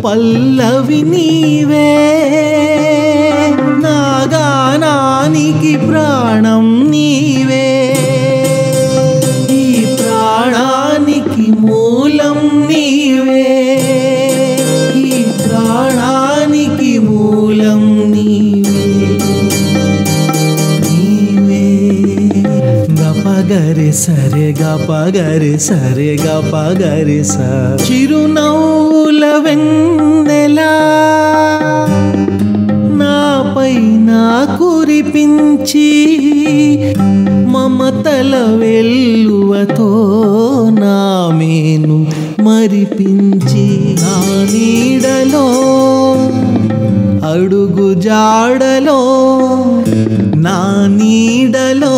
పల్లవి నీవే నా గానానికి ప్రాణం నీవే ఈ ప్రాణానికి మూలం నీవే ఈ ప్రాణానికి మూలం నీవే నీవే గపగరి సరే గపగరి సరే గపగరి స చిరునవ్వుల వెన్నెలా నాపై నా కురిపించి మమతల వెల్లువతో నా మేను మరిపించి నా నీడలో అడుగు జాడలో నా నీడలో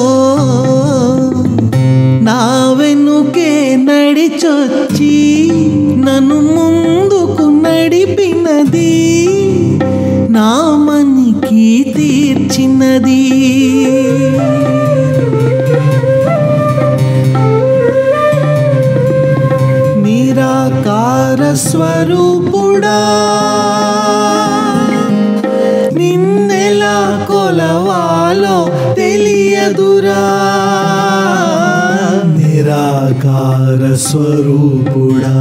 నా వెనుకే నడిచొచ్చి నన్ను ముందుకు నడిపినది నా మనికి తీర్చినది నిరాకార స్వరూపుడా నిన్నెలా కొలవాలో తెలియదురా నిరాకార స్వరూపుడా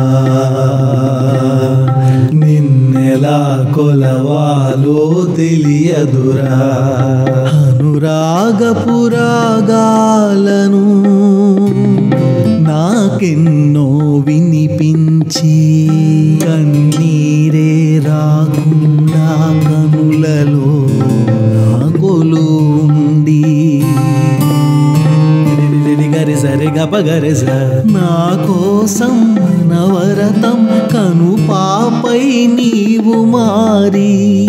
నిన్నెలా కొలవాలో తెలియదురా అనురాగపురాగాలను నాకెన్నో వినిపించి కన్నీరే రాకుండా కనులలో నా కొలుండి గరి సరి గప గరి స నా కోసం నవరతం కను పాపై నీవు మారి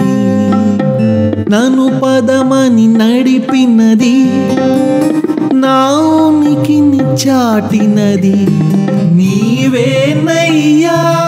నన్ను పదమని నడిపినది నా ఉనికిని చాటినది నీవే నయ్యా